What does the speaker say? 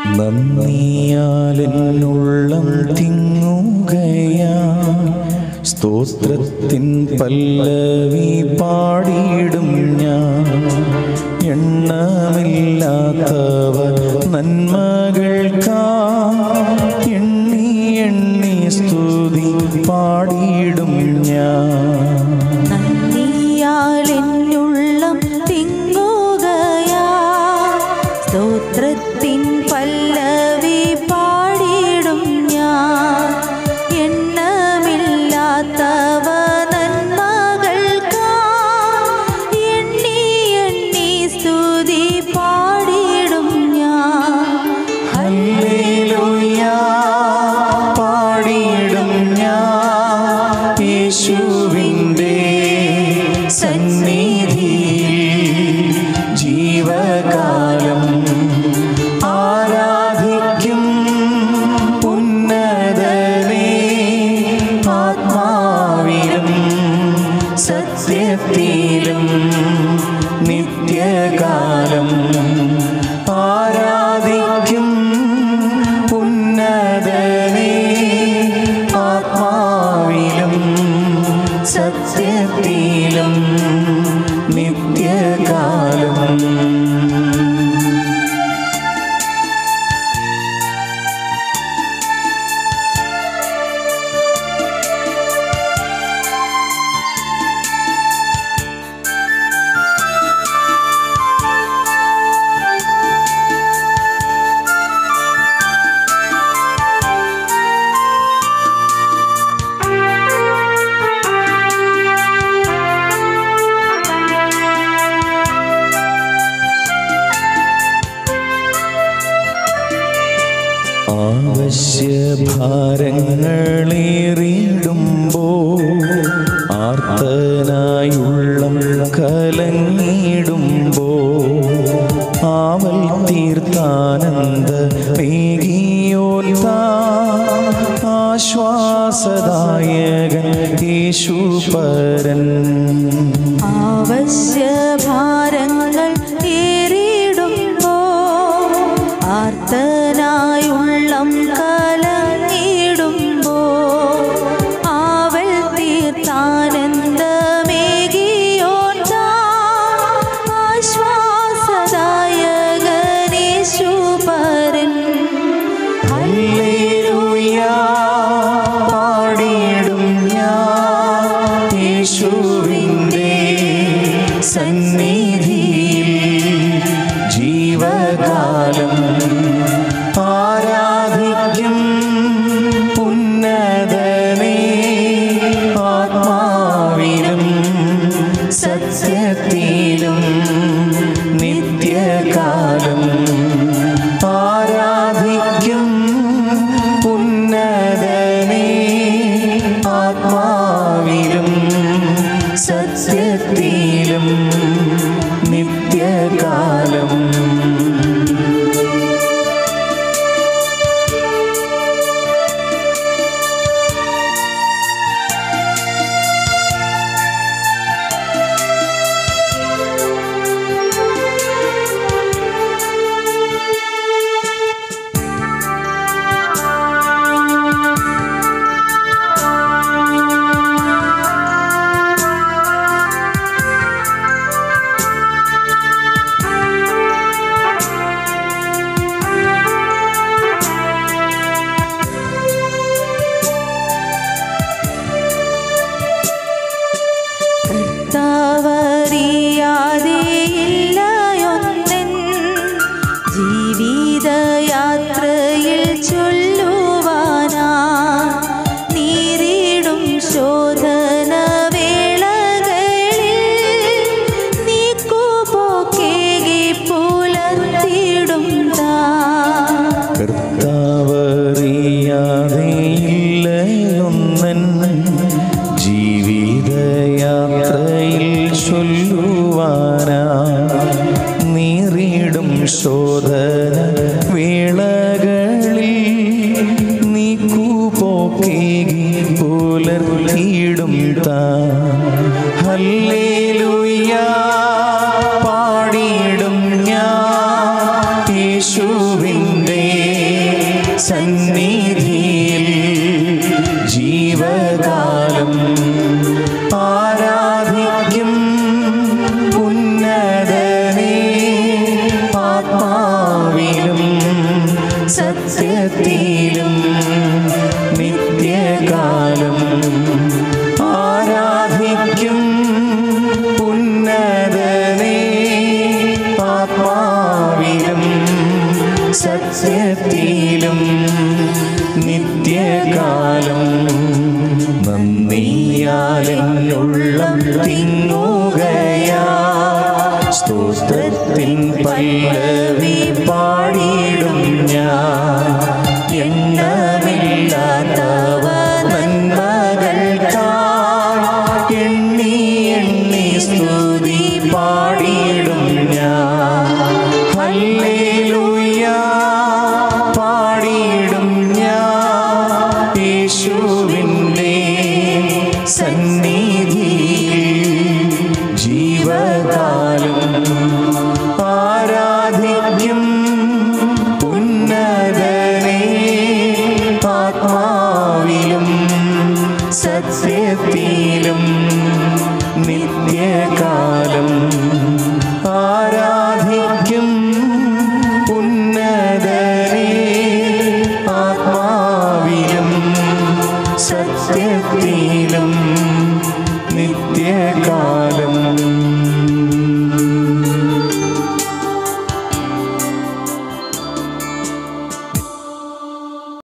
നന്ദിയാലെന്നുള്ളം തിങ്ങുകയാ സ്തോത്രത്തിൻ പല്ലവി പാടിയിടും ഞാൻ എണ്ണമില്ലാത്തവ നന്മകൾക്കാ എണ്ണി എണ്ണി സ്തുതി പാടിയിടും ഞാൻ നന്ദിയാലെന്നുള്ളം തിങ്ങുകയാ സ്തോത്രത്തിൻ പല്ലവി പാടിയിടും ഞാൻ എണ്ണമില്ലാത്തവ നന്മകൾക്കാ എണ്ണി എണ്ണി സ്തുതി പാടിയിടും ഞാൻ ഹല്ലേലൂയ പാടിയിടും ഞാൻ യേശുവിൻ്റെ സന്നിധിയിൽ ജീവകാലം ആരാധിക്കും ഉന്നതനെ ആത്മാവിലും സത്യത്തിലും നിത്യകാലം ആരാധിക്കും ഉന്നതനെ ആത്മാവിലും സത്യത്തിലും നിത്യകാലം ആവശ്യഭാരങ്ങളേറിയിടുമ്പോ ആർത്തനായുള്ളം കലങ്ങിടുമ്പോ ആവൽ തീർത്ഥാനന്ദ മേകിയോൽത്താ ആശ്വാസദായകൻ യേശുപരൻ ആവശ്യഭാരങ്ങൾ ഏറിയിടുമ്പോ ആർത്തനായുള്ളം കലങ്ങിടുമ്പോ ആവൽ തീർത്ഥാനന്ദമേകിയോട്ടാ ആശ്വാസദായകനേശുപരൻ ഹല്ലേലൂയ പാടിയിടും ഞാൻ യേശുവിൻ്റെ സന്നിധിയിൽ ജീവകാലം ആരാധിക്കും ഉന്നതനെ ആത്മാവിലും സത്യത്തിലും നിത്യകാലം ആരാധിക്കും ഉന്നതനെ ആത്മാവിലും സത്യത്തിലും നിത്യകാലം കർത്താവറിയാതെ ഇല്ലയൊന്നെൻ ജീവിതയാത്രയിൽ ചൊല്ലുവാനാ നീറിടും ശോധന വേളകളിൽ നീക്കുപോക്കേകി പുലർത്തിടും താ കർത്താവറിയാതെയില്ലയൊന്നൻ ജീവിതയാത്രയിൽ ചൊല്ലുവാനാ നീറിടും ശോധന വേളകളിൽ നിന്റെ സന്നിധിയിൽ ജീവകാലം ആരാധിക്കും ഉന്നതനേ ആത്മാവിലും സത്യത്തിലും നിത്യകാലം ആരാധിക്കും ഉന്നതനേ ആത്മാവിലും സത്യത്തിലും നിത്യകാലം നന്ദിയാലെന്നുള്ളം തിങ്ങുകയാ സ്തോത്രത്തിൻ പല്ലവി പാടി